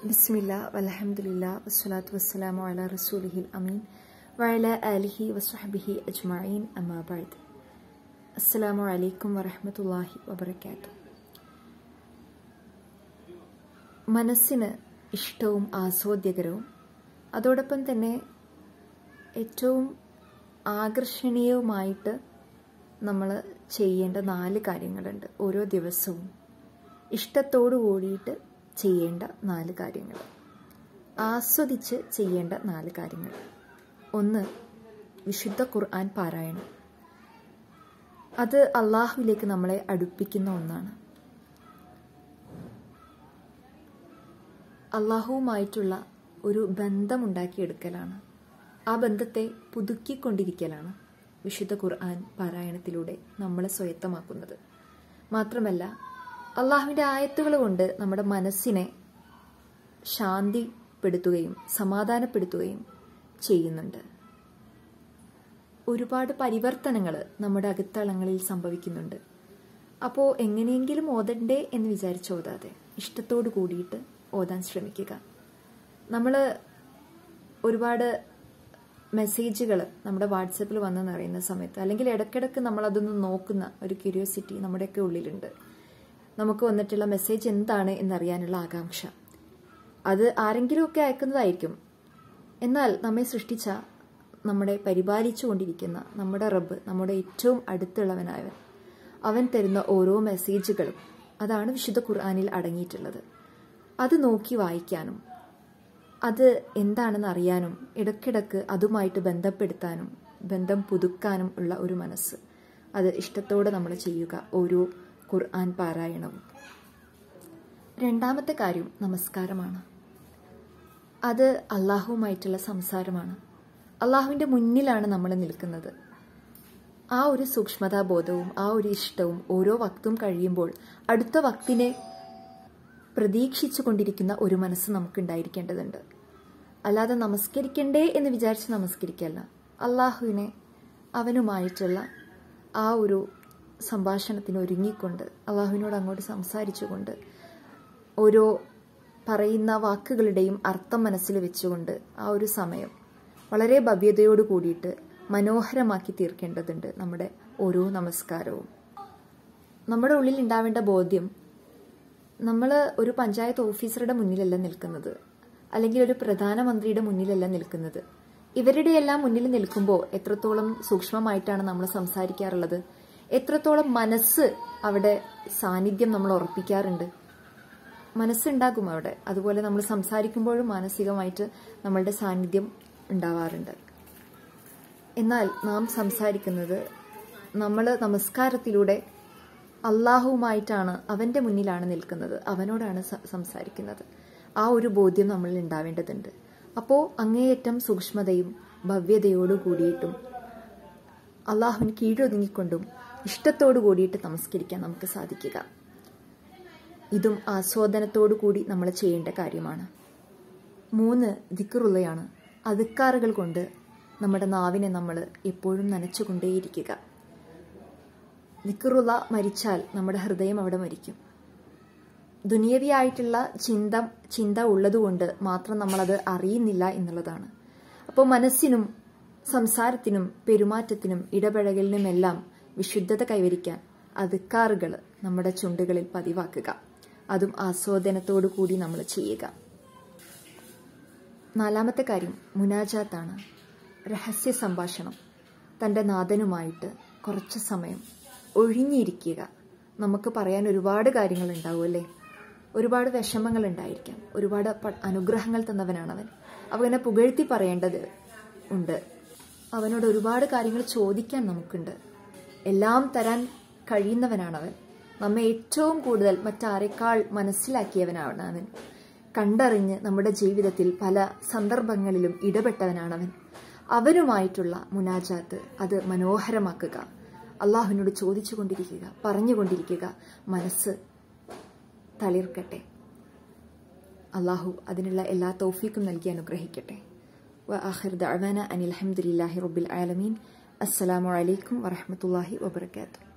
ബിസ്മില്ല വലഹമുല്ല വസ്സലാത്തു വസ്സലാമു അല റസൂലിഹിൽ അമീൻ വഅല ആലിഹി വസ്ഹബിഹി അജ്മഈൻ അമ്മാ ബഅദ് അസ്സലാമു അലൈക്കും വറഹ്മത്തുള്ളാഹി വബറകാതുഹു മനസ്സിന് ഇഷ്ടവും ആസ്വാദ്യകരവും അതോടൊപ്പം തന്നെ ഏറ്റവും ആകർഷണീയവുമായിട്ട് നമ്മൾ ചെയ്യേണ്ട നാല് കാര്യങ്ങളുണ്ട് ഓരോ ദിവസവും ഇഷ്ടത്തോടു കൂടിയിട്ട് ചെയ്യേണ്ട നാല് കാര്യങ്ങൾ ആസ്വദിച്ച് ചെയ്യേണ്ട നാല് കാര്യങ്ങൾ ഒന്ന് വിശുദ്ധ ഖുർആൻ പാരായണം അത് അള്ളാഹുവിലേക്ക് നമ്മളെ അടുപ്പിക്കുന്ന ഒന്നാണ് അള്ളാഹുവുമായിട്ടുള്ള ഒരു ബന്ധമുണ്ടാക്കിയെടുക്കലാണ് ആ ബന്ധത്തെ പുതുക്കിക്കൊണ്ടിരിക്കലാണ് വിശുദ്ധ ഖുർആൻ പാരായണത്തിലൂടെ നമ്മളെ സ്വയത്തമാക്കുന്നത് മാത്രമല്ല അള്ളാഹുവിൻ്റെ ആയത്തുകൾ കൊണ്ട് നമ്മുടെ മനസ്സിനെ ശാന്തിപ്പെടുത്തുകയും സമാധാനപ്പെടുത്തുകയും ചെയ്യുന്നുണ്ട് ഒരുപാട് പരിവർത്തനങ്ങൾ നമ്മുടെ അകത്തളങ്ങളിൽ സംഭവിക്കുന്നുണ്ട് അപ്പോൾ എങ്ങനെയെങ്കിലും ഓതണ്ടേ എന്ന് വിചാരിച്ച് ഓതാതെ ഇഷ്ടത്തോടു കൂടിയിട്ട് ഓതാൻ ശ്രമിക്കുക നമ്മൾ ഒരുപാട് മെസ്സേജുകൾ നമ്മുടെ വാട്സപ്പിൽ വന്ന് നിറയുന്ന സമയത്ത് അല്ലെങ്കിൽ ഇടയ്ക്കിടയ്ക്ക് നമ്മളതൊന്ന് നോക്കുന്ന ഒരു ക്യൂരിയോസിറ്റി നമ്മുടെയൊക്കെ ഉള്ളിലുണ്ട് നമുക്ക് വന്നിട്ടുള്ള മെസ്സേജ് എന്താണ് എന്നറിയാനുള്ള ആകാംക്ഷ അത് ആരെങ്കിലുമൊക്കെ അയക്കുന്നതായിരിക്കും എന്നാൽ നമ്മെ സൃഷ്ടിച്ച നമ്മളെ പരിപാലിച്ചു കൊണ്ടിരിക്കുന്ന നമ്മുടെ റബ്ബ് നമ്മുടെ ഏറ്റവും അടുത്തുള്ളവനായവൻ അവൻ തരുന്ന ഓരോ മെസ്സേജുകളും അതാണ് വിശുദ്ധ ഖുർആാനിൽ അടങ്ങിയിട്ടുള്ളത് അത് നോക്കി വായിക്കാനും അത് എന്താണെന്ന് അറിയാനും ഇടയ്ക്കിടയ്ക്ക് അതുമായിട്ട് ബന്ധപ്പെടുത്താനും ബന്ധം പുതുക്കാനും ഉള്ള ഒരു മനസ്സ് അത് ഇഷ്ടത്തോടെ നമ്മൾ ചെയ്യുക ഓരോ ഖുർആൻ പാരായണവും രണ്ടാമത്തെ കാര്യം നമസ്കാരമാണ് അത് അള്ളാഹുവുമായിട്ടുള്ള സംസാരമാണ് അള്ളാഹുവിൻ്റെ മുന്നിലാണ് നമ്മൾ നിൽക്കുന്നത് ആ ഒരു സൂക്ഷ്മതാബോധവും ആ ഒരു ഇഷ്ടവും ഓരോ വക്തും കഴിയുമ്പോൾ അടുത്ത വക്തിനെ പ്രതീക്ഷിച്ചു കൊണ്ടിരിക്കുന്ന ഒരു മനസ്സ് നമുക്കുണ്ടായിരിക്കേണ്ടതുണ്ട് അല്ലാതെ നമസ്കരിക്കണ്ടേ എന്ന് വിചാരിച്ച് നമസ്കരിക്കല്ല അള്ളാഹുവിനെ അവനുമായിട്ടുള്ള ആ ഒരു സംഭാഷണത്തിന് ഒരുങ്ങിക്കൊണ്ട് അള്ളാഹുവിനോട് അങ്ങോട്ട് സംസാരിച്ചുകൊണ്ട് ഓരോ പറയുന്ന വാക്കുകളുടെയും അർത്ഥം മനസ്സിൽ വെച്ചുകൊണ്ട് ആ ഒരു സമയം വളരെ ഭവ്യതയോട് കൂടിയിട്ട് മനോഹരമാക്കി തീർക്കേണ്ടതുണ്ട് നമ്മുടെ ഓരോ നമസ്കാരവും നമ്മുടെ ഉള്ളിൽ ഉണ്ടാവേണ്ട ബോധ്യം നമ്മൾ ഒരു പഞ്ചായത്ത് ഓഫീസറുടെ മുന്നിലല്ല നിൽക്കുന്നത് അല്ലെങ്കിൽ ഒരു പ്രധാനമന്ത്രിയുടെ മുന്നിലല്ല നിൽക്കുന്നത് ഇവരുടെ എല്ലാം മുന്നിൽ നിൽക്കുമ്പോൾ എത്രത്തോളം സൂക്ഷ്മമായിട്ടാണ് നമ്മൾ സംസാരിക്കാറുള്ളത് എത്രത്തോളം മനസ്സ് അവിടെ സാന്നിധ്യം നമ്മൾ ഉറപ്പിക്കാറുണ്ട് മനസ്സുണ്ടാകും അവിടെ അതുപോലെ നമ്മൾ സംസാരിക്കുമ്പോഴും മാനസികമായിട്ട് നമ്മളുടെ സാന്നിധ്യം ഉണ്ടാവാറുണ്ട് എന്നാൽ നാം സംസാരിക്കുന്നത് നമ്മൾ നമസ്കാരത്തിലൂടെ അള്ളാഹുവുമായിട്ടാണ് അവൻ്റെ മുന്നിലാണ് നിൽക്കുന്നത് അവനോടാണ് സംസാരിക്കുന്നത് ആ ഒരു ബോധ്യം നമ്മളിൽ ഉണ്ടാവേണ്ടതുണ്ട് അപ്പോൾ അങ്ങേയറ്റം സൂക്ഷ്മതയും ഭവ്യതയോടു കൂടിയിട്ടും അള്ളാഹുവിന് കീഴൊതുങ്ങിക്കൊണ്ടും ഇഷ്ടത്തോടു കൂടിയിട്ട് നമസ്കരിക്കാൻ നമുക്ക് സാധിക്കുക ഇതും ആസ്വാദനത്തോടു കൂടി നമ്മൾ ചെയ്യേണ്ട കാര്യമാണ് മൂന്ന് ദിക്കറുള്ളയാണ് അതുക്കാറുകൾ കൊണ്ട് നമ്മുടെ നാവിനെ നമ്മൾ എപ്പോഴും നനച്ചുകൊണ്ടേയിരിക്കുക ദിക്കറുള്ള മരിച്ചാൽ നമ്മുടെ ഹൃദയം അവിടെ മരിക്കും ദുനിയവിയായിട്ടുള്ള ചിന്ത ചിന്ത ഉള്ളതുകൊണ്ട് മാത്രം നമ്മളത് അറിയുന്നില്ല എന്നുള്ളതാണ് അപ്പോൾ മനസ്സിനും സംസാരത്തിനും പെരുമാറ്റത്തിനും ഇടപഴകലിനുമെല്ലാം വിശുദ്ധത കൈവരിക്കാൻ അതുക്കാറുകൾ നമ്മുടെ ചുണ്ടുകളിൽ പതിവാക്കുക അതും ആസ്വാദനത്തോടു കൂടി നമ്മൾ ചെയ്യുക നാലാമത്തെ കാര്യം മുനാജാത്താണ് രഹസ്യ സംഭാഷണം തൻ്റെ നാഥനുമായിട്ട് കുറച്ച് സമയം ഒഴിഞ്ഞിരിക്കുക നമുക്ക് പറയാൻ ഒരുപാട് കാര്യങ്ങൾ ഉണ്ടാവും അല്ലേ ഒരുപാട് വിഷമങ്ങൾ ഉണ്ടായിരിക്കാം ഒരുപാട് അനുഗ്രഹങ്ങൾ തന്നവനാണ് അവൻ അവനെ പുകഴ്ത്തി പറയേണ്ടത് ഉണ്ട് അവനോട് ഒരുപാട് കാര്യങ്ങൾ ചോദിക്കാൻ നമുക്കുണ്ട് എല്ലാം തരാൻ കഴിയുന്നവനാണവൻ നമ്മെ ഏറ്റവും കൂടുതൽ മറ്റാരെക്കാൾ മനസ്സിലാക്കിയവനാണ് അവൻ കണ്ടറിഞ്ഞ് നമ്മുടെ ജീവിതത്തിൽ പല സന്ദർഭങ്ങളിലും ഇടപെട്ടവനാണവൻ അവനുമായിട്ടുള്ള മുനാജാത്ത് അത് മനോഹരമാക്കുക അള്ളാഹുവിനോട് ചോദിച്ചു കൊണ്ടിരിക്കുക പറഞ്ഞുകൊണ്ടിരിക്കുക മനസ്സ് തളിർക്കട്ടെ അള്ളാഹു അതിനുള്ള എല്ലാ തൗഫീക്കും നൽകി അനുഗ്രഹിക്കട്ടെ وآخر دعوانا أن الحمد لله رب العالمين السلام عليكم ورحمة الله وبركاته